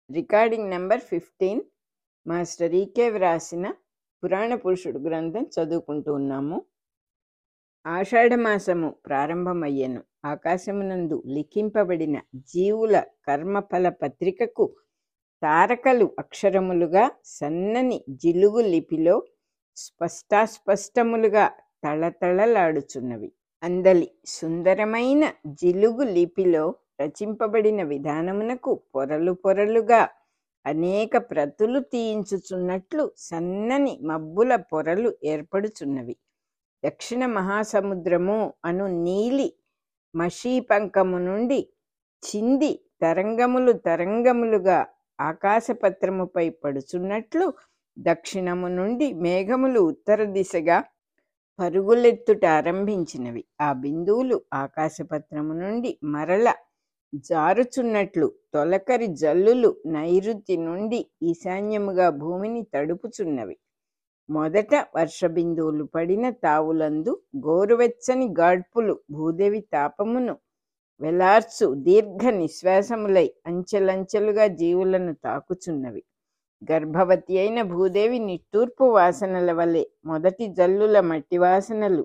recording number fifteen master E K వ్రాసిన పురాణ పురుషుడు గ్రంథం చదువుకుంటూ ఉన్నాము ఆషాఢమాసము ప్రారంభమయ్యెను ఆకాశమునందు లిఖింపబడిన జీవుల కర్మఫల పత్రికకు తారకలు అక్షరములుగా సన్నని జిలుగు లిపిలో స్పష్టాస్పష్టములుగా తళతళలాడుచున్నవి అందలి సుందరమైన జిలుగు లిపిలో రచింపబడిన విధానమునకు పొరలు పొరలుగా అనేక ప్రతులు తీయించుచున్నట్లు సన్నని మబ్బుల పొరలు ఏర్పడుచున్నవి దక్షిణ మహాసముద్రము అను నీలి మషీపంకము నుండి చింది తరంగములు తరంగములుగా ఆకాశపత్రముపై పడుచున్నట్లు దక్షిణము నుండి మేఘములు ఉత్తర దిశగా పరుగులెత్తుట ఆరంభించినవి ఆ బిందువులు ఆకాశపత్రము నుండి మరల జారుచున్నట్లు తొలకరి జల్లులు నైరుతి నుండి ఈశాన్యముగా భూమిని తడుపుచున్నవి మొదట వర్షబిందువులు పడిన తావులందు గోరువెచ్చని గాడ్పులు భూదేవి తాపమును వెలార్చు దీర్ఘ నిశ్వాసములై అంచెలంచెలుగా జీవులను తాకుచున్నవి గర్భవతి అయిన భూదేవి నిట్టూర్పు వాసనల వలె మొదటి జల్లుల మట్టి వాసనలు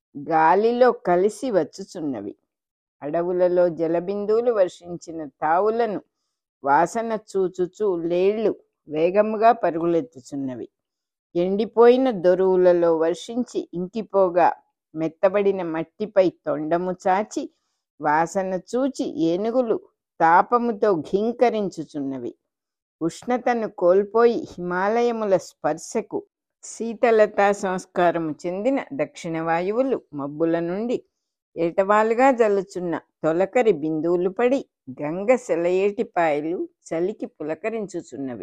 గాలిలో కలిసి వచ్చుచున్నవి అడవులలో జలబిందువులు వర్షించిన తావులను వాసన చూచుచూ లేళ్లు వేగముగా పరుగులెత్తుచున్నవి ఎండిపోయిన దొరువులలో వర్షించి ఇంకిపోగా మెత్తబడిన మట్టిపై తొండము చాచి వాసన చూచి ఏనుగులు తాపముతో ఘీంకరించుచున్నవి ఉష్ణతను కోల్పోయి హిమాలయముల స్పర్శకు శీతలతా సంస్కారము చెందిన దక్షిణ వాయువులు మబ్బుల నుండి ఏటవాలుగా జల్లుచున్న తొలకరి బిందువులు పడి గంగ సెలయేటి పాయలు చలికి పులకరించుచున్నవి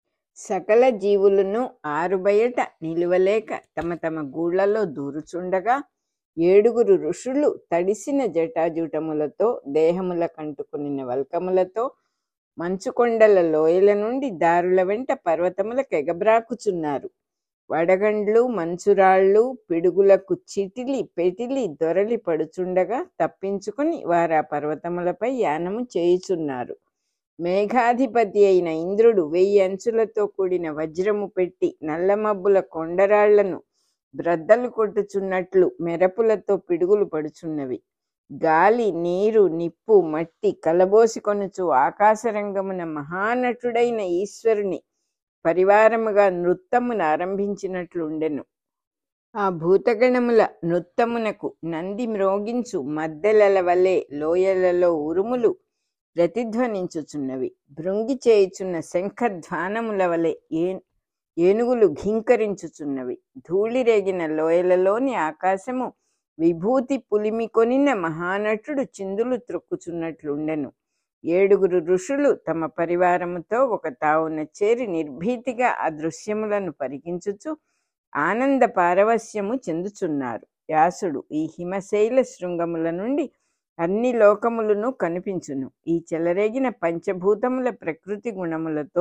సకల జీవులను ఆరుబయట నిలువలేక తమ తమ గూళ్లలో దూరుచుండగా ఏడుగురు ఋషులు తడిసిన జటాజూటములతో దేహముల కంటుకునిన వల్కములతో మంచుకొండల లోయల నుండి దారుల వెంట పర్వతములకు ఎగబ్రాకుచున్నారు వడగండ్లు మంచురాళ్ళు పిడుగులకు చిటిలి పెటిలి దొరలి పడుచుండగా తప్పించుకుని వారు ఆ పర్వతములపై యానము చేయుచున్నారు మేఘాధిపతి అయిన ఇంద్రుడు వెయ్యి అంచులతో కూడిన వజ్రము పెట్టి నల్లమబ్బుల కొండరాళ్లను బ్రద్దలు కొట్టుచున్నట్లు మెరపులతో పిడుగులు పడుచున్నవి గాలి నీరు నిప్పు మట్టి కలబోసికొనుచు ఆకాశరంగమున మహానటుడైన ఈశ్వరుని పరివారముగా నృత్తమును ఆరంభించినట్లుండెను ఆ భూతగణముల నృత్తమునకు నంది మ్రోగించు మద్దెలల వలె లోయలలో ఉరుములు ప్రతిధ్వనించుచున్నవి భృంగి చేయుచున్న శంఖధ్వానముల వలె ఏ ఏనుగులు ఘీంకరించుచున్నవి ధూళిరేగిన లోయలలోని ఆకాశము విభూతి పులిమికొనిన మహానటుడు చిందులు త్రొక్కుచున్నట్లుండెను ఏడుగురు ఋషులు తమ పరివారముతో ఒక తావున చేరి నిర్భీతిగా ఆ దృశ్యములను పరికించుచు ఆనంద పారవస్యము చెందుచున్నారు వ్యాసుడు ఈ హిమశైల శృంగముల నుండి అన్ని లోకములను కనిపించును ఈ చెలరేగిన పంచభూతముల ప్రకృతి గుణములతో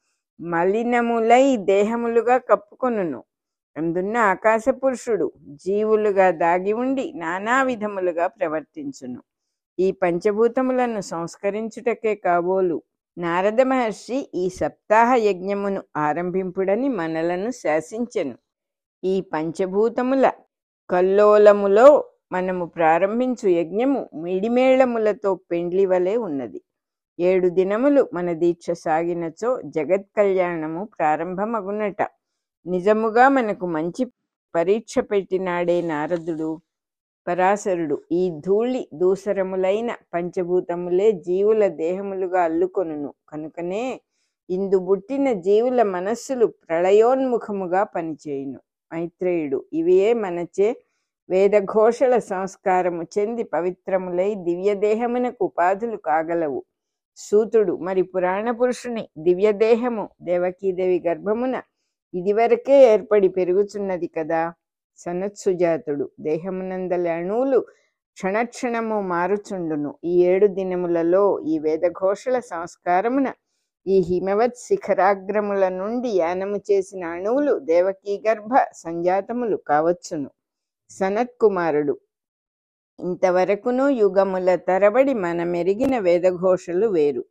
మలినములై దేహములుగా కప్పుకొనును అందున్న ఆకాశ పురుషుడు జీవులుగా దాగి ఉండి నానా విధములుగా ప్రవర్తించును ఈ పంచభూతములను సంస్కరించుటకే కాబోలు నారద మహర్షి ఈ సప్తాహ యజ్ఞమును ఆరంభింపుడని మనలను శాసించెను ఈ పంచభూతముల కల్లోలములో మనము ప్రారంభించు యజ్ఞము మిడిమేళములతో పెండ్లి వలె ఉన్నది ఏడు దినములు మన దీక్ష సాగినచో జగత్ కళ్యాణము ప్రారంభమగునట నిజముగా మనకు మంచి పరీక్ష పెట్టినాడే నారదుడు పరాశరుడు ఈ ధూళి దూసరములైన పంచభూతములే జీవుల దేహములుగా అల్లుకొనును కనుకనే ఇందు బుట్టిన జీవుల మనస్సులు ప్రళయోన్ముఖముగా పనిచేయును మైత్రేయుడు ఇవియే మనచే వేదఘోషల సంస్కారము చెంది పవిత్రములై దివ్యదేహమునకు ఉపాధులు కాగలవు సూతుడు మరి పురాణ పురుషుని దివ్యదేహము దేవకీదేవి గర్భమున ఇదివరకే ఏర్పడి పెరుగుచున్నది కదా సనత్సుజాతుడు దేహమునందలి అణువులు క్షణక్షణము మారుచుండును ఈ ఏడు దినములలో ఈ వేదఘోషల సంస్కారమున ఈ హిమవత్ శిఖరాగ్రముల నుండి యానము చేసిన అణువులు దేవకీ గర్భ సంజాతములు కావచ్చును సనత్ కుమారుడు ఇంతవరకును యుగముల తరబడి మనమెరిగిన వేదఘోషలు వేరు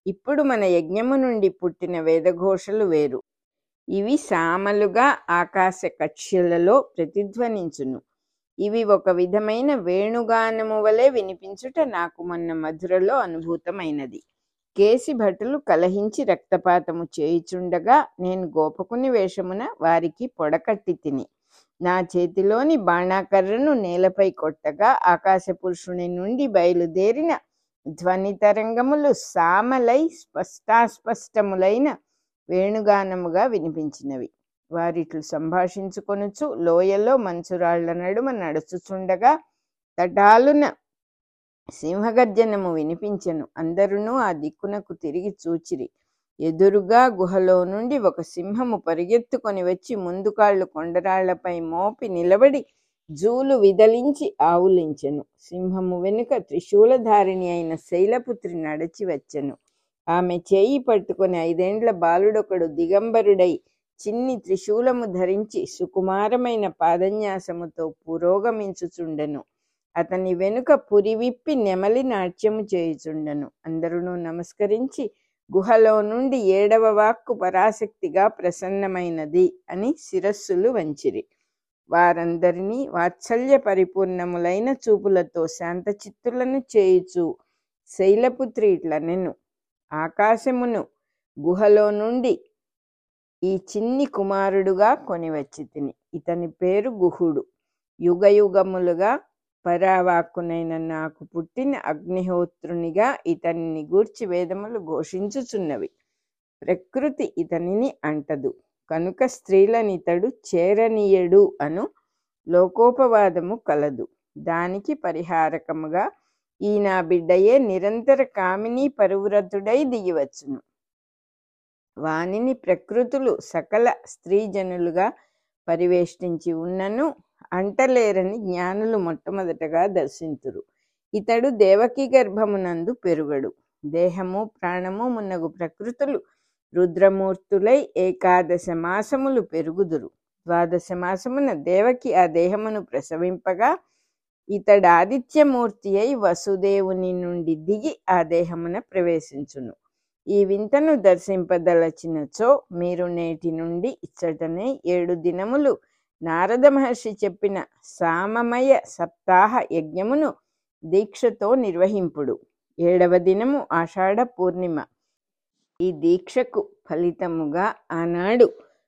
ఇప్పుడు మన యజ్ఞము నుండి పుట్టిన వేదఘోషలు వేరు ఇవి సామలుగా ఆకాశ కక్ష్యలలో ప్రతిధ్వనించును ఇవి ఒక విధమైన వేణుగానము వలె వినిపించుట నాకు మొన్న మధురలో అనుభూతమైనది కేసి భటులు కలహించి రక్తపాతము చేయుచుండగా నేను గోపకుని వేషమున వారికి పొడకట్టి తిని నా చేతిలోని బాణాకర్రను నేలపై కొట్టగా ఆకాశ పురుషుని నుండి బయలుదేరిన ధ్వని తరంగములు సామలై స్పష్టాస్పష్టములైన వేణుగానముగా వినిపించినవి వారిట్లు సంభాషించుకొనుచు లోయలో మంచురాళ్ల నడుమ నడుచుచుండగా తటాలున సింహగర్జనము వినిపించెను అందరునూ ఆ దిక్కునకు తిరిగి చూచిరి ఎదురుగా గుహలో నుండి ఒక సింహము పరిగెత్తుకొని వచ్చి ముందు కాళ్ళు కొండరాళ్లపై మోపి నిలబడి జూలు విదలించి ఆవులించెను సింహము వెనుక త్రిశూలధారిణి అయిన శైలపుత్రి నడిచి వచ్చెను ఆమె చేయి పట్టుకొని ఐదేండ్ల బాలుడొకడు దిగంబరుడై చిన్ని త్రిశూలము ధరించి సుకుమారమైన పాదన్యాసముతో పురోగమించుచుండెను అతని వెనుక పురివిప్పి నెమలి నాట్యము చేయుచుండెను అందరును నమస్కరించి గుహలో నుండి ఏడవ వాక్కు పరాశక్తిగా ప్రసన్నమైనది అని శిరస్సులు వంచిరి వారందరినీ వాత్సల్య పరిపూర్ణములైన చూపులతో శాంతచిత్తులను చేయుచు శైలపుత్రి ఇట్లనెను ఆకాశమును గుహలో నుండి ఈ చిన్ని కుమారుడుగా కొనివచ్చి తిని ఇతని పేరు గుహుడు యుగయుగములుగా పరావాక్కునైన నాకు పుట్టిన అగ్నిహోత్రునిగా ఇతనిని గూర్చి వేదములు ఘోషించుచున్నవి ప్రకృతి ఇతనిని అంటదు కనుక స్త్రీలనితడు చేరనీయడు అను లోకోపవాదము కలదు దానికి పరిహారకముగా ఈ నా బిడ్డయే నిరంతర కామిని పరువ్రతుడై దిగివచ్చును వానిని ప్రకృతులు సకల స్త్రీజనులుగా పరివేష్టించి ఉన్నను అంటలేరని జ్ఞానులు మొట్టమొదటగా దర్శింతురు ఇతడు దేవకి గర్భమునందు పెరుగడు దేహము ప్రాణము మున్నగు ప్రకృతులు రుద్రమూర్తులై ఏకాదశ మాసములు పెరుగుదురు ద్వాదశ మాసమున దేవకి ఆ దేహమును ప్రసవింపగా ఇతడు ఆదిత్యమూర్తి అయి వసుదేవుని నుండి దిగి ఆ దేహమున ప్రవేశించును ఈ వింతను దర్శింపదలచినచో మీరు నేటి నుండి ఇచ్చటనే ఏడు దినములు నారద మహర్షి చెప్పిన సామమయ సప్తాహ యజ్ఞమును దీక్షతో నిర్వహింపుడు ఏడవ దినము ఆషాఢ పూర్ణిమ ఈ దీక్షకు ఫలితముగా ఆనాడు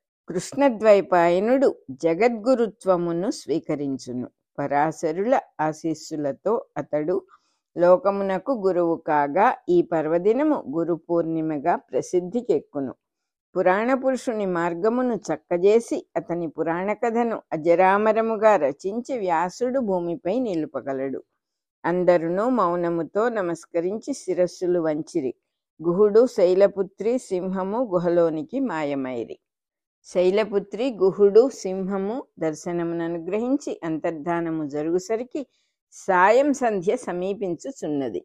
కృష్ణద్వైపాయనుడు జగద్గురుత్వమును స్వీకరించును పరాశరుల ఆశీస్సులతో అతడు లోకమునకు గురువు కాగా ఈ పర్వదినము గురు పూర్ణిమగా ప్రసిద్ధికెక్కును పురాణ పురుషుని మార్గమును చక్కజేసి అతని పురాణ కథను అజరామరముగా రచించి వ్యాసుడు భూమిపై నిలుపగలడు అందరునూ మౌనముతో నమస్కరించి శిరస్సులు వంచిరి గుహుడు శైలపుత్రి సింహము గుహలోనికి మాయమైరి శైలపుత్రి గుహుడు సింహము దర్శనమును అనుగ్రహించి అంతర్ధానము జరుగుసరికి సాయం సంధ్య సమీపించుచున్నది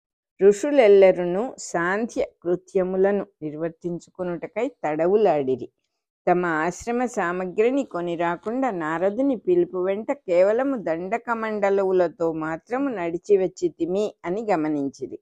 ఋషులెల్లరును సాంధ్య కృత్యములను నిర్వర్తించుకునుటకై తడవులాడిరి తమ ఆశ్రమ సామగ్రిని కొని రాకుండా నారదుని పిలుపు వెంట కేవలము దండకమండలవులతో మాత్రము నడిచి వచ్చి తిమి అని గమనించిరి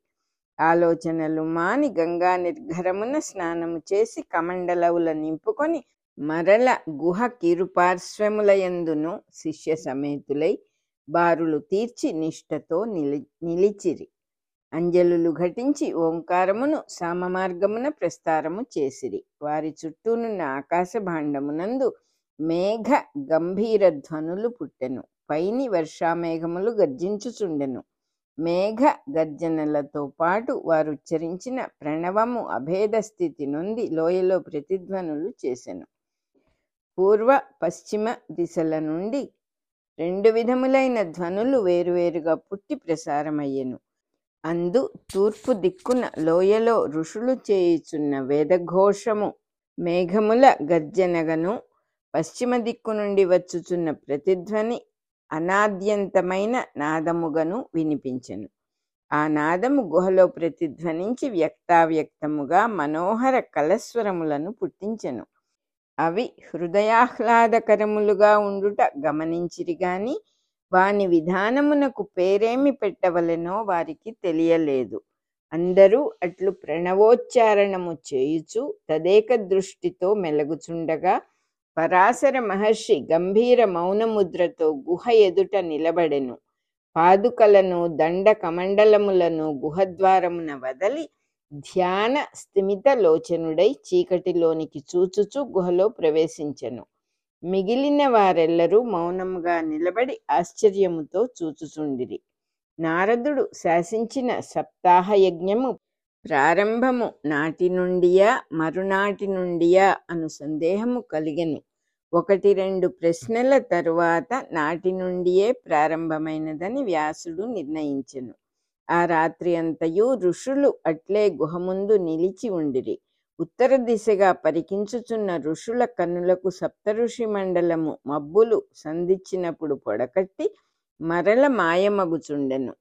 ఆలోచనలు మాని గంగా నిర్ఘరమున స్నానము చేసి కమండలవుల నింపుకొని మరల గుహ కిరుపార్శ్వములయందును శిష్య సమేతులై బారులు తీర్చి నిష్టతో నిలి నిలిచిరి అంజలులు ఘటించి ఓంకారమును సామమార్గమున ప్రస్తారము చేసిరి వారి చుట్టూనున్న ఆకాశ భాండమునందు మేఘ గంభీర ధ్వనులు పుట్టెను పైని వర్షామేఘములు గర్జించుచుండెను మేఘ గర్జనలతో పాటు వారు ఉచ్చరించిన ప్రణవము అభేద స్థితి నుండి లోయలో ప్రతిధ్వనులు చేసెను పూర్వ పశ్చిమ దిశల నుండి రెండు విధములైన ధ్వనులు వేరువేరుగా పుట్టి ప్రసారమయ్యెను అందు తూర్పు దిక్కున లోయలో ఋషులు చేయుచున్న వేదఘోషము మేఘముల గర్జనగను పశ్చిమ దిక్కు నుండి వచ్చుచున్న ప్రతిధ్వని అనాద్యంతమైన నాదముగను వినిపించెను ఆ నాదము గుహలో ప్రతిధ్వనించి వ్యక్తావ్యక్తముగా మనోహర కలస్వరములను పుట్టించెను అవి హృదయాహ్లాదకరములుగా ఉండుట గమనించిరి గాని వాని విధానమునకు పేరేమి పెట్టవలెనో వారికి తెలియలేదు అందరూ అట్లు ప్రణవోచ్చారణము చేయుచు తదేక దృష్టితో మెలగుచుండగా పరాశర మహర్షి గంభీర మౌనముద్రతో గుహ ఎదుట నిలబడెను పాదుకలను దండ కమండలములను గుహద్వారమున వదలి ధ్యాన స్థిమిత లోచనుడై చీకటిలోనికి చూచుచు గుహలో ప్రవేశించెను మిగిలిన వారెల్లరూ మౌనముగా నిలబడి ఆశ్చర్యముతో చూచుచుండిరి నారదుడు శాసించిన సప్తాహ యజ్ఞము ప్రారంభము నాటి నుండియా మరునాటి నుండియా అను సందేహము కలిగెను ఒకటి రెండు ప్రశ్నల తరువాత నాటి నుండియే ప్రారంభమైనదని వ్యాసుడు నిర్ణయించెను ఆ రాత్రి అంతయు ఋషులు అట్లే గుహ ముందు నిలిచి ఉండిరి ఉత్తర దిశగా పరికించుచున్న ఋషుల కన్నులకు సప్తఋషి మండలము మబ్బులు సంధించినప్పుడు పొడకట్టి మరల మాయమగుచుండెను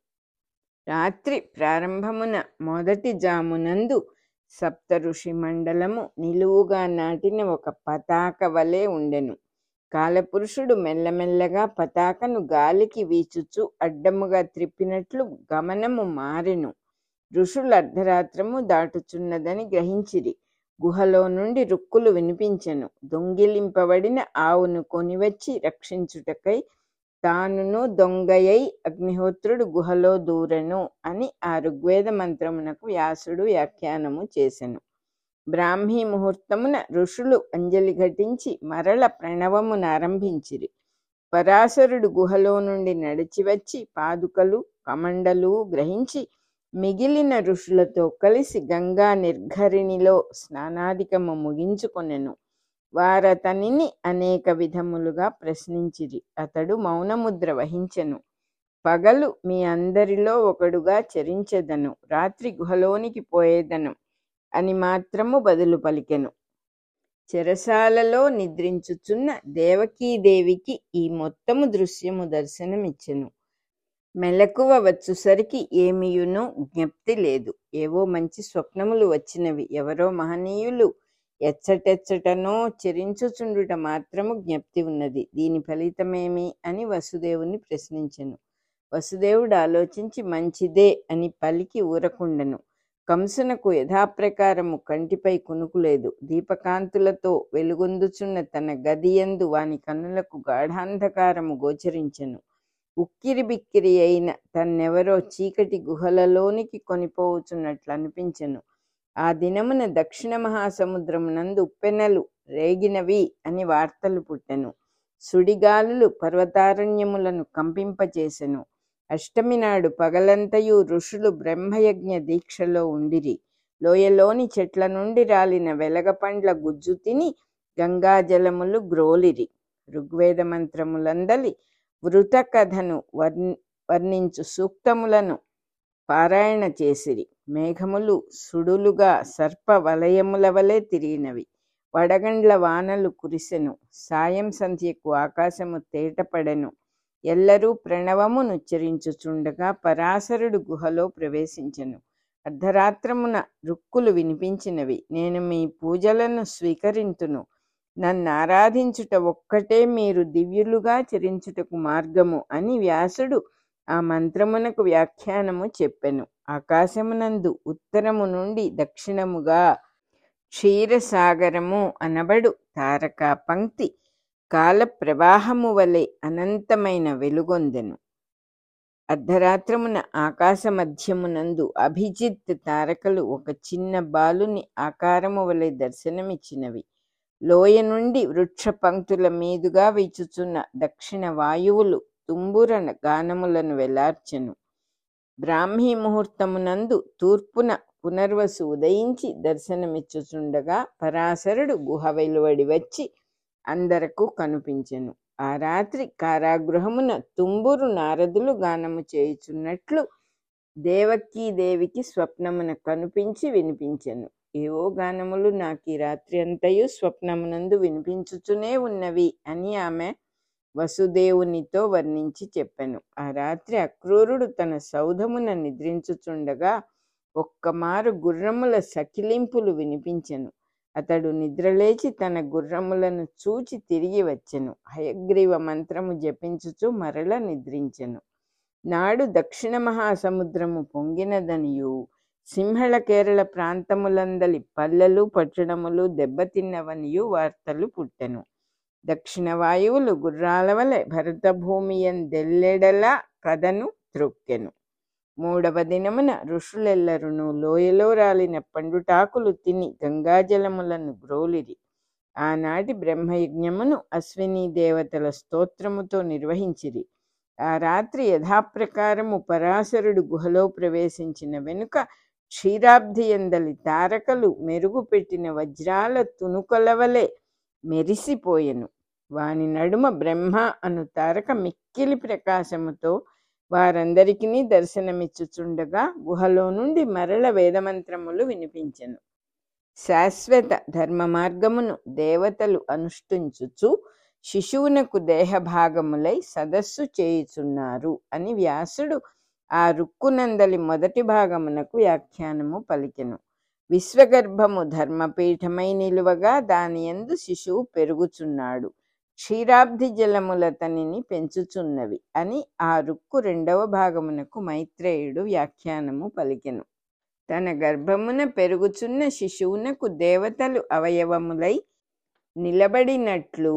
రాత్రి ప్రారంభమున మొదటి జామునందు సప్త ఋషి మండలము నిలువుగా నాటిన ఒక పతాక వలె ఉండెను కాలపురుషుడు మెల్లమెల్లగా పతాకను గాలికి వీచుచు అడ్డముగా త్రిప్పినట్లు గమనము మారెను ఋషులు అర్ధరాత్రము దాటుచున్నదని గ్రహించిరి గుహలో నుండి రుక్కులు వినిపించెను దొంగిలింపబడిన ఆవును కొనివచ్చి రక్షించుటకై తానును దొంగయై అగ్నిహోత్రుడు గుహలో దూరెను అని ఆ ఋగ్వేద మంత్రమునకు వ్యాసుడు వ్యాఖ్యానము చేసెను బ్రాహ్మీ ముహూర్తమున ఋషులు అంజలి ఘటించి మరల ప్రణవమును ఆరంభించిరి పరాశరుడు గుహలో నుండి నడిచి వచ్చి పాదుకలు కమండలు గ్రహించి మిగిలిన ఋషులతో కలిసి గంగా నిర్ఘరిణిలో స్నానాధికము ముగించుకొనెను వారతనిని అనేక విధములుగా ప్రశ్నించిరి అతడు మౌనముద్ర వహించెను పగలు మీ అందరిలో ఒకడుగా చరించెదను రాత్రి గుహలోనికి పోయేదను అని మాత్రము బదులు పలికెను చెరసాలలో నిద్రించుచున్న దేవకీదేవికి ఈ మొత్తము దృశ్యము దర్శనమిచ్చెను మెలకువ వచ్చుసరికి ఏమియునో జ్ఞప్తి లేదు ఏవో మంచి స్వప్నములు వచ్చినవి ఎవరో మహనీయులు ఎచ్చటెచ్చటనో చెరించుచుండుట మాత్రము జ్ఞప్తి ఉన్నది దీని ఫలితమేమి అని వసుదేవుని ప్రశ్నించెను వసుదేవుడు ఆలోచించి మంచిదే అని పలికి ఊరకుండెను కంసునకు యథాప్రకారము కంటిపై కునుకులేదు దీపకాంతులతో వెలుగొందుచున్న తన గదియందు వాని కన్నులకు గాఢాంధకారము గోచరించెను ఉక్కిరి బిక్కిరి అయిన తన్నెవరో చీకటి గుహలలోనికి కొనిపోవచున్నట్లు అనిపించెను ఆ దినమున దక్షిణ మహాసముద్రమునందు ఉప్పెనలు రేగినవి అని వార్తలు పుట్టెను సుడిగాలులు పర్వతారణ్యములను కంపింపచేసెను అష్టమి నాడు పగలంతయు ఋషులు బ్రహ్మయజ్ఞ దీక్షలో ఉండిరి లోయలోని చెట్ల నుండి రాలిన వెలగపండ్ల గుజ్జు తిని గంగాజలములు గ్రోలిరి ఋగ్వేద మంత్రములందలి వృత కథను వర్ణి వర్ణించు సూక్తములను పారాయణ చేసిరి మేఘములు సుడులుగా సర్ప వలయముల వలె తిరిగినవి వడగండ్ల వానలు కురిసెను సాయం సంధ్యకు ఆకాశము తేటపడెను ఎల్లరూ ప్రణవమును ఉచ్చరించుచుండగా పరాశరుడు గుహలో ప్రవేశించెను అర్ధరాత్రమున రుక్కులు వినిపించినవి నేను మీ పూజలను స్వీకరింతును నన్ను ఆరాధించుట ఒక్కటే మీరు దివ్యులుగా చరించుటకు మార్గము అని వ్యాసుడు ఆ మంత్రమునకు వ్యాఖ్యానము చెప్పెను ఆకాశమునందు ఉత్తరము నుండి దక్షిణముగా క్షీరసాగరము అనబడు తారకా పంక్తి కాల ప్రవాహము వలె అనంతమైన వెలుగొందెను అర్ధరాత్రమున ఆకాశ మధ్యమునందు అభిజిత్ తారకలు ఒక చిన్న బాలుని ఆకారము వలె దర్శనమిచ్చినవి లోయ నుండి వృక్ష పంక్తుల మీదుగా వీచుచున్న దక్షిణ వాయువులు తుంబుర గానములను వెలార్చెను బ్రాహ్మీ ముహూర్తమునందు తూర్పున పునర్వసు ఉదయించి దర్శనమిచ్చుచుండగా పరాశరుడు గుహ వెలువడి వచ్చి అందరకు కనిపించెను ఆ రాత్రి కారాగృహమున తుంబురు నారదులు గానము చేయుచున్నట్లు దేవకీదేవికి స్వప్నమున కనిపించి వినిపించెను ఏవో గానములు నాకు ఈ రాత్రి అంతయు స్వప్నమునందు వినిపించుచునే ఉన్నవి అని ఆమె వసుదేవునితో వర్ణించి చెప్పెను ఆ రాత్రి అక్రూరుడు తన సౌధమున నిద్రించుచుండగా ఒక్కమారు గుర్రముల సకిలింపులు వినిపించెను అతడు నిద్రలేచి తన గుర్రములను చూచి తిరిగి వచ్చెను హయగ్రీవ మంత్రము జపించుచు మరల నిద్రించెను నాడు దక్షిణ మహాసముద్రము పొంగినదనియు సింహళ కేరళ ప్రాంతములందలి పల్లెలు పట్టణములు దెబ్బతిన్నవనియు వార్తలు పుట్టెను దక్షిణ వాయువులు గుర్రాల వలె భరత భూమియందెల్లెడలా కథను త్రొక్కెను మూడవ దినమున ఋషులెల్లరును లోయలో రాలిన పండుటాకులు తిని గంగాజలములను గ్రోలిరి ఆనాటి బ్రహ్మయజ్ఞమును అశ్విని దేవతల స్తోత్రముతో నిర్వహించిరి ఆ రాత్రి యథాప్రకారము పరాశరుడు గుహలో ప్రవేశించిన వెనుక క్షీరాబ్ది ఎందలి తారకలు మెరుగుపెట్టిన వజ్రాల తునుకల వలె మెరిసిపోయెను వాని నడుమ బ్రహ్మ అను తారక మిక్కిలి ప్రకాశముతో వారందరికీ దర్శనమిచ్చుచుండగా గుహలో నుండి మరల వేదమంత్రములు వినిపించెను శాశ్వత ధర్మ మార్గమును దేవతలు అనుష్ఠించుచు శిశువునకు దేహభాగములై సదస్సు చేయుచున్నారు అని వ్యాసుడు ఆ రుక్కునందలి మొదటి భాగమునకు వ్యాఖ్యానము పలికెను విశ్వగర్భము ధర్మపీఠమై నిలువగా దాని యందు శిశువు పెరుగుచున్నాడు క్షీరాబ్ది జలములతనిని పెంచుచున్నవి అని ఆ రుక్కు రెండవ భాగమునకు మైత్రేయుడు వ్యాఖ్యానము పలికెను తన గర్భమున పెరుగుచున్న శిశువునకు దేవతలు అవయవములై నిలబడినట్లు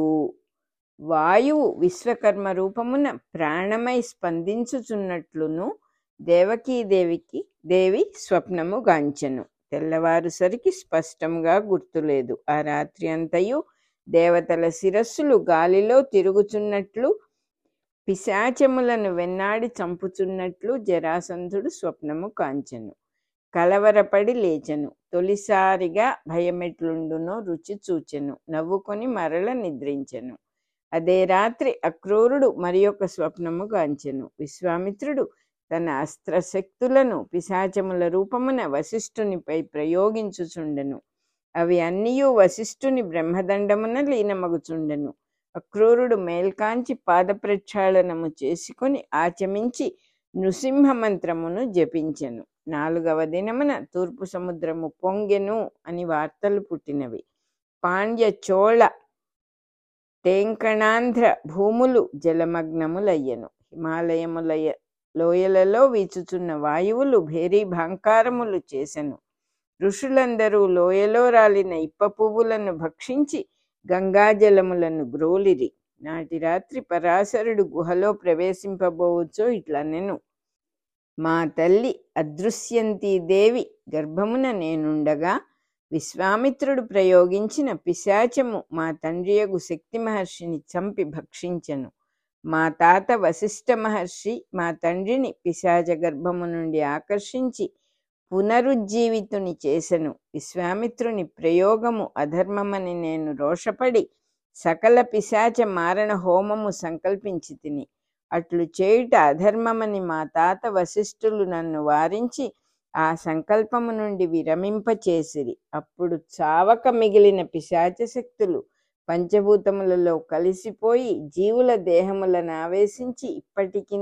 వాయువు విశ్వకర్మ రూపమున ప్రాణమై స్పందించుచున్నట్లును దేవకీదేవికి దేవి స్వప్నము గాంచెను తెల్లవారుసరికి స్పష్టంగా గుర్తులేదు ఆ రాత్రి అంతయు దేవతల శిరస్సులు గాలిలో తిరుగుచున్నట్లు పిశాచములను వెన్నాడి చంపుచున్నట్లు జరాసంధుడు స్వప్నము కాంచెను కలవరపడి లేచెను తొలిసారిగా భయమెట్లుండునో రుచి చూచెను నవ్వుకొని మరల నిద్రించెను అదే రాత్రి అక్రూరుడు మరి ఒక స్వప్నము గాంచెను విశ్వామిత్రుడు తన అస్త్రశక్తులను పిశాచముల రూపమున వశిష్ఠునిపై ప్రయోగించుచుండెను అవి అన్నియూ వశిష్ఠుని బ్రహ్మదండమున లీనమగుచుండెను అక్రూరుడు మేల్కాంచి పాద ప్రక్షాళనము చేసుకొని ఆచమించి నృసింహ మంత్రమును జపించెను నాలుగవ దినమున తూర్పు సముద్రము పొంగెను అని వార్తలు పుట్టినవి పాండ్య చోళ టేంకణాంధ్ర భూములు జలమగ్నములయ్యను హిమాలయములయ లోయలలో వీచుచున్న వాయువులు భేరీ భాంకారములు చేసెను ఋషులందరూ లోయలో రాలిన ఇప్ప పువ్వులను భక్షించి గంగాజలములను గ్రోలిరి నాటి రాత్రి పరాశరుడు గుహలో ప్రవేశింపబోవచ్చో ఇట్లనెను మా తల్లి అదృశ్యంతి దేవి గర్భమున నేనుండగా విశ్వామిత్రుడు ప్రయోగించిన పిశాచము మా తండ్రియగు శక్తి మహర్షిని చంపి భక్షించెను మా తాత వశిష్ఠ మహర్షి మా తండ్రిని పిశాచ గర్భము నుండి ఆకర్షించి పునరుజ్జీవితుని చేసెను విశ్వామిత్రుని ప్రయోగము అధర్మమని నేను రోషపడి సకల పిశాచ మారణ హోమము సంకల్పించి తిని అట్లు చేయుట అధర్మమని మా తాత వశిష్ఠులు నన్ను వారించి ఆ సంకల్పము నుండి విరమింపచేసిరి అప్పుడు చావక మిగిలిన పిశాచ శక్తులు పంచభూతములలో కలిసిపోయి జీవుల దేహములను ఆవేశించి ఇప్పటికి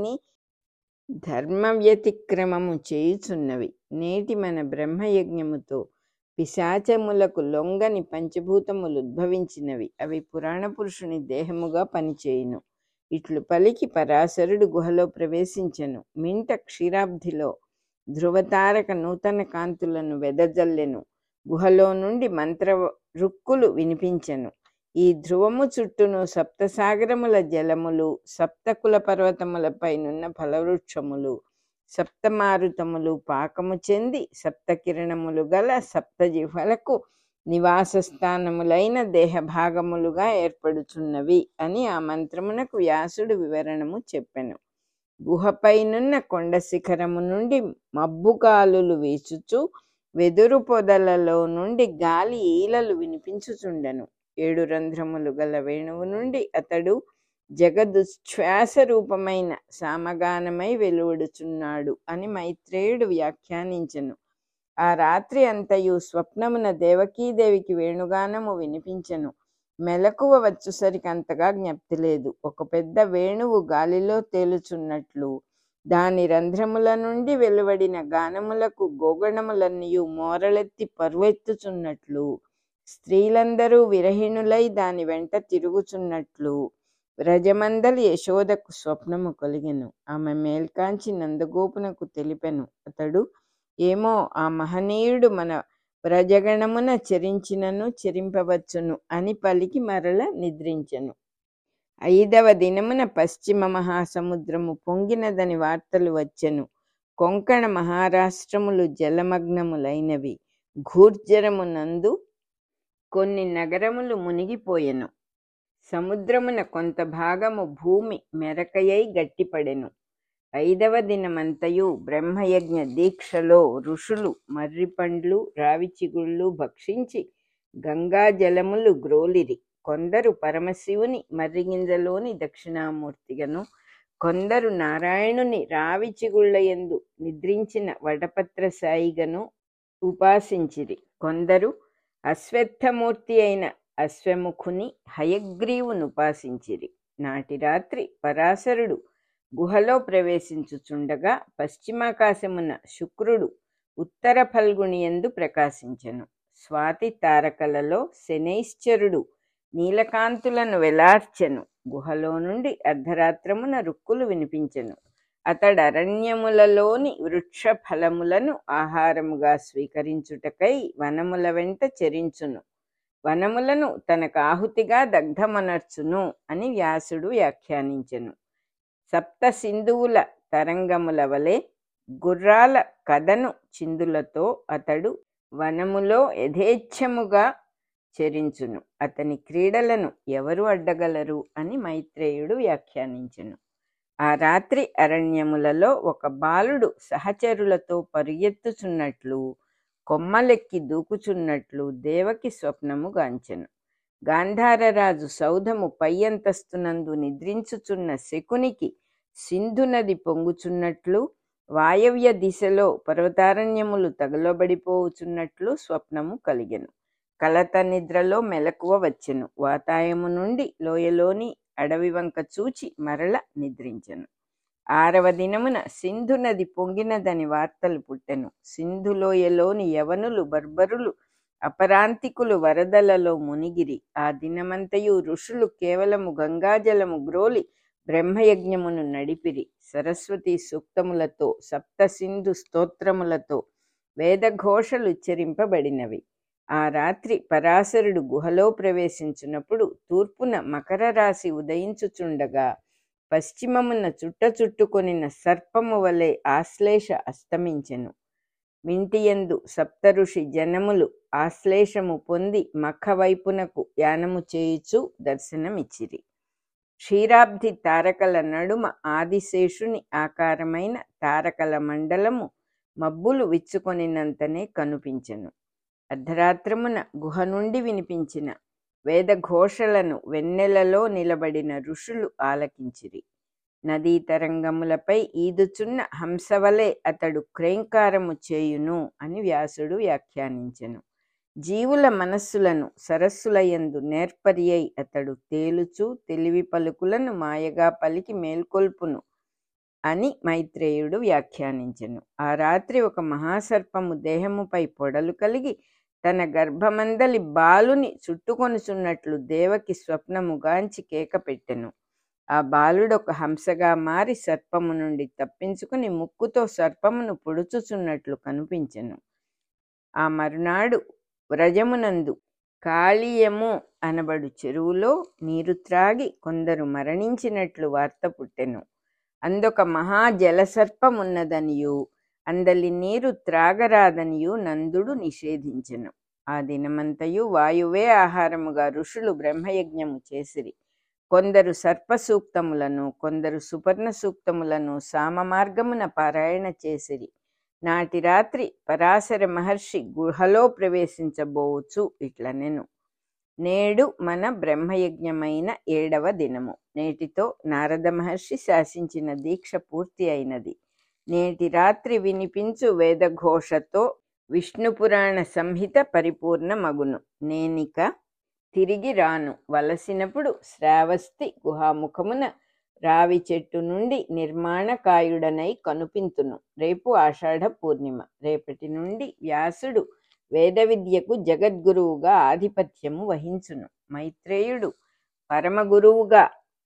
ధర్మ వ్యతిక్రమము చేయుచున్నవి నేటి మన బ్రహ్మయజ్ఞముతో పిశాచములకు లొంగని పంచభూతములు ఉద్భవించినవి అవి పురాణ పురుషుని దేహముగా పనిచేయును ఇట్లు పలికి పరాశరుడు గుహలో ప్రవేశించెను మింట క్షీరాబ్ధిలో ధ్రువతారక నూతన కాంతులను వెదజల్లెను గుహలో నుండి మంత్ర రుక్కులు వినిపించెను ఈ ధ్రువము చుట్టూను సప్తసాగరముల జలములు సప్తకుల పర్వతములపైనున్న ఫలవృక్షములు సప్తమారుతములు పాకము చెంది సప్తకిరణములు గల సప్తజిహ్వలకు నివాస స్థానములైన దేహ భాగములుగా ఏర్పడుచున్నవి అని ఆ మంత్రమునకు వ్యాసుడు వివరణము చెప్పెను గుహపైనున్న కొండ శిఖరము నుండి మబ్బుగాలులు వీచుచు వెదురు పొదలలో నుండి గాలి ఈలలు వినిపించుచుండెను ఏడు రంధ్రములు గల వేణువు నుండి అతడు జగదుచ్ఛ్వాస రూపమైన సామగానమై వెలువడుచున్నాడు అని మైత్రేయుడు వ్యాఖ్యానించెను ఆ రాత్రి అంతయు స్వప్నమున దేవకీదేవికి వేణుగానము వినిపించెను మెలకువ వచ్చుసరికి అంతగా జ్ఞప్తి లేదు ఒక పెద్ద వేణువు గాలిలో తేలుచున్నట్లు దాని రంధ్రముల నుండి వెలువడిన గానములకు గోగణములన్నయు మోరలెత్తి పరువెత్తుచున్నట్లు స్త్రీలందరూ విరహిణులై దాని వెంట తిరుగుచున్నట్లు వ్రజమందలి యశోదకు స్వప్నము కలిగెను ఆమె మేల్కాంచి నందగోపునకు తెలిపెను అతడు ఏమో ఆ మహనీయుడు మన ప్రజగణమున చెరించినను చెరింపవచ్చును అని పలికి మరల నిద్రించెను ఐదవ దినమున పశ్చిమ మహాసముద్రము పొంగినదని వార్తలు వచ్చెను కొంకణ మహారాష్ట్రములు జలమగ్నములైనవి ఘూర్జరమునందు కొన్ని నగరములు మునిగిపోయెను సముద్రమున కొంత భాగము భూమి మెరకయై గట్టిపడెను ఐదవ దినమంతయు బ్రహ్మయజ్ఞ దీక్షలో ఋషులు మర్రిపండ్లు రావిచిగుళ్ళు భక్షించి గంగా జలములు గ్రోలిరి కొందరు పరమశివుని మర్రిగింజలోని దక్షిణామూర్తిగను కొందరు నారాయణుని రావిచిగుళ్ళయందు నిద్రించిన వడపత్ర సాయిగను ఉపాసించిరి కొందరు అశ్వత్థమూర్తి అయిన అశ్వముఖుని హయగ్రీవును ఉపాసించిరి నాటి రాత్రి పరాశరుడు గుహలో ప్రవేశించుచుండగా పశ్చిమాకాశమున శుక్రుడు ఉత్తర ఫల్గుణియందు ప్రకాశించెను స్వాతి తారకలలో శనైశ్చరుడు నీలకాంతులను వెలార్చెను గుహలో నుండి అర్ధరాత్రమున రుక్కులు వినిపించెను అతడరణ్యములలోని వృక్ష ఫలములను ఆహారముగా స్వీకరించుటకై వనముల వెంట చెరించును వనములను తనకు ఆహుతిగా దగ్ధమనర్చును అని వ్యాసుడు వ్యాఖ్యానించెను సప్త సింధువుల తరంగముల వలె గుర్రాల కథను చిందులతో అతడు వనములో యథేచ్ఛముగా చెరించును అతని క్రీడలను ఎవరు అడ్డగలరు అని మైత్రేయుడు వ్యాఖ్యానించెను ఆ రాత్రి అరణ్యములలో ఒక బాలుడు సహచరులతో పరిగెత్తుచున్నట్లు కొమ్మలెక్కి దూకుచున్నట్లు దేవకి స్వప్నము గాంచెను గాంధారరాజు సౌధము పై అంతస్తునందు నిద్రించుచున్న శకునికి సింధు నది పొంగుచున్నట్లు వాయవ్య దిశలో పర్వతారణ్యములు తగలబడిపోవుచున్నట్లు స్వప్నము కలిగెను కలత నిద్రలో మెలకువ వచ్చెను వాతాయము నుండి లోయలోని అడవి వంక చూచి మరల నిద్రించెను ఆరవ దినమున సింధు నది పొంగినదని వార్తలు పుట్టెను సింధులోయలోని యవనులు బర్బరులు అపరాంతికులు వరదలలో మునిగిరి ఆ దినమంతయు ఋషులు కేవలము గంగాజలము గ్రోలి బ్రహ్మయజ్ఞమును నడిపిరి సరస్వతి సూక్తములతో సప్త సింధు స్తోత్రములతో వేదఘోషలు ఉచ్చరింపబడినవి ఆ రాత్రి పరాశరుడు గుహలో ప్రవేశించినప్పుడు తూర్పున మకర రాశి ఉదయించుచుండగా పశ్చిమమున చుట్ట చుట్టుకొనిన సర్పము వలె ఆశ్లేష అస్తమించెను మింటియందు సప్తఋషి జనములు ఆశ్లేషము పొంది మఖ వైపునకు యానము చేయుచు దర్శనమిచ్చిరి క్షీరాబ్ది తారకల నడుమ ఆదిశేషుని ఆకారమైన తారకల మండలము మబ్బులు విచ్చుకొనినంతనే కనిపించెను అర్ధరాత్రమున గుహ నుండి వినిపించిన వేదఘోషలను వెన్నెలలో నిలబడిన ఋషులు ఆలకించిరి నదీ తరంగములపై ఈదుచున్న హంసవలే అతడు క్రేంకారము చేయును అని వ్యాసుడు వ్యాఖ్యానించెను జీవుల మనస్సులను సరస్సులయందు నేర్పరి అయి అతడు తేలుచు తెలివి పలుకులను మాయగా పలికి మేల్కొల్పును అని మైత్రేయుడు వ్యాఖ్యానించెను ఆ రాత్రి ఒక మహాసర్పము దేహముపై పొడలు కలిగి తన గర్భమందలి బాలుని చుట్టుకొనుచున్నట్లు దేవకి స్వప్నముగాంచి కేక పెట్టెను ఆ బాలుడు ఒక హంసగా మారి సర్పము నుండి తప్పించుకుని ముక్కుతో సర్పమును పొడుచుచున్నట్లు కనిపించెను ఆ మరునాడు వ్రజమునందు కాళీయము అనబడు చెరువులో నీరు త్రాగి కొందరు మరణించినట్లు వార్త పుట్టెను అందొక మహా జలసర్పమున్నదనియు అందలి నీరు త్రాగరాదనియు నందుడు నిషేధించెను ఆ దినమంతయు వాయువే ఆహారముగా ఋషులు బ్రహ్మయజ్ఞము చేసిరి కొందరు సర్ప సూక్తములను కొందరు సుపర్ణ సూక్తములను సామ మార్గమున పారాయణ చేసిరి నాటి రాత్రి పరాశర మహర్షి గుహలో ప్రవేశించబోవచ్చు ఇట్లనెను నేడు మన బ్రహ్మయజ్ఞమైన ఏడవ దినము నేటితో నారద మహర్షి శాసించిన దీక్ష పూర్తి అయినది నేటి రాత్రి వినిపించు వేదఘోషతో విష్ణు పురాణ సంహిత పరిపూర్ణమగును నేనిక తిరిగి రాను వలసినప్పుడు శ్రావస్తి గుహాముఖమున రావి చెట్టు నుండి నిర్మాణకాయుడనై కనుపింతును రేపు ఆషాఢ పూర్ణిమ రేపటి నుండి వ్యాసుడు వేద విద్యకు జగద్గురువుగా ఆధిపత్యము వహించును మైత్రేయుడు పరమగురువుగా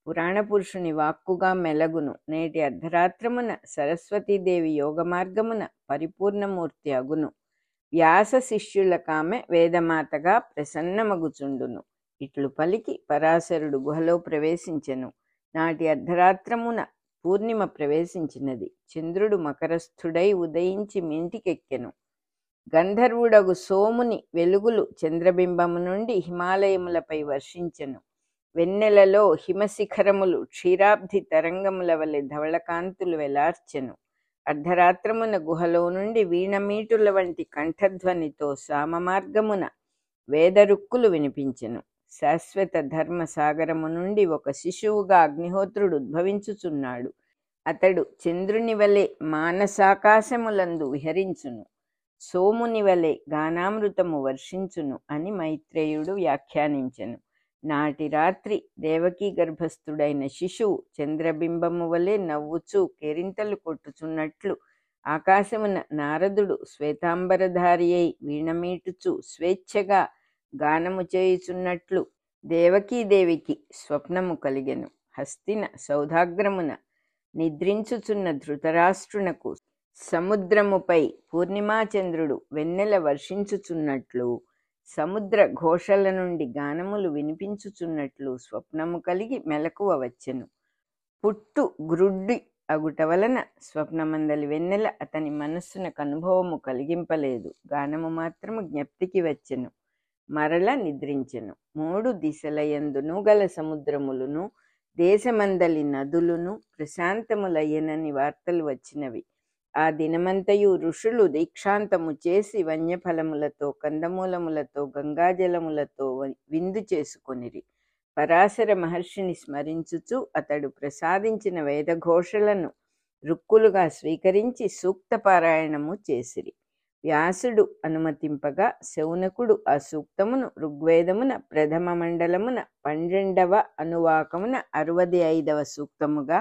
పురాణ పురుషుని వాక్కుగా మెలగును నేటి అర్ధరాత్రమున సరస్వతీదేవి యోగ మార్గమున పరిపూర్ణమూర్తి అగును వ్యాస శిష్యులకామె వేదమాతగా ప్రసన్నమగుచుండును ఇట్లు పలికి పరాశరుడు గుహలో ప్రవేశించెను నాటి అర్ధరాత్రమున పూర్ణిమ ప్రవేశించినది చంద్రుడు మకరస్థుడై ఉదయించి మింటికెక్కెను గంధర్వుడగు సోముని వెలుగులు చంద్రబింబము నుండి హిమాలయములపై వర్షించెను వెన్నెలలో హిమశిఖరములు క్షీరాబ్ధి తరంగముల వలె ధవళకాంతులు వెలార్చెను అర్ధరాత్రమున గుహలో నుండి వీణమీటుల వంటి కంఠధ్వనితో సామమార్గమున వేదరుక్కులు వినిపించెను శాశ్వత ధర్మ సాగరము నుండి ఒక శిశువుగా అగ్నిహోత్రుడు ఉద్భవించుచున్నాడు అతడు చంద్రుని వలె మానసాకాశములందు విహరించును సోముని వలె గానామృతము వర్షించును అని మైత్రేయుడు వ్యాఖ్యానించెను నాటి రాత్రి దేవకీ గర్భస్థుడైన శిశువు చంద్రబింబము వలె నవ్వుచూ కేరింతలు కొట్టుచున్నట్లు ఆకాశమున నారదుడు శ్వేతాంబరధారి అయి వీణమీటుచు స్వేచ్ఛగా గానము చేయుచున్నట్లు దేవకీదేవికి స్వప్నము కలిగెను హస్తిన సౌధాగ్రమున నిద్రించుచున్న ధృతరాష్ట్రునకు సముద్రముపై పూర్ణిమాచంద్రుడు వెన్నెల వర్షించుచున్నట్లు సముద్ర ఘోషల నుండి గానములు వినిపించుచున్నట్లు స్వప్నము కలిగి మెలకువ వచ్చెను పుట్టు గ్రుడ్డి అగుట వలన స్వప్నమందలి వెన్నెల అతని మనస్సునకు అనుభవము కలిగింపలేదు గానము మాత్రము జ్ఞప్తికి వచ్చెను మరల నిద్రించెను మూడు దిశలయందును గల సముద్రములను దేశమందలి నదులను ప్రశాంతములయ్యనని వార్తలు వచ్చినవి ఆ దినమంతయు ఋషులు దీక్షాంతము చేసి వన్యఫలములతో కందమూలములతో గంగాజలములతో వ- విందు చేసుకొనిరి పరాశర మహర్షిని స్మరించుచు అతడు ప్రసాదించిన వేదఘోషలను రుక్కులుగా స్వీకరించి సూక్త పారాయణము చేసిరి వ్యాసుడు అనుమతింపగా శౌనకుడు ఆ సూక్తమును ఋగ్వేదమున ప్రథమ మండలమున పన్నెండవ అనువాకమున అరవది ఐదవ సూక్తముగా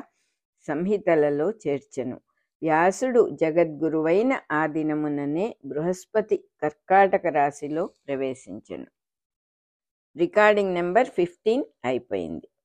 సంహితలలో చేర్చెను వ్యాసుడు జగద్గురువైన ఆ దినముననే బృహస్పతి కర్కాటక రాశిలో ప్రవేశించెను రికార్డింగ్ నెంబర్ ఫిఫ్టీన్ అయిపోయింది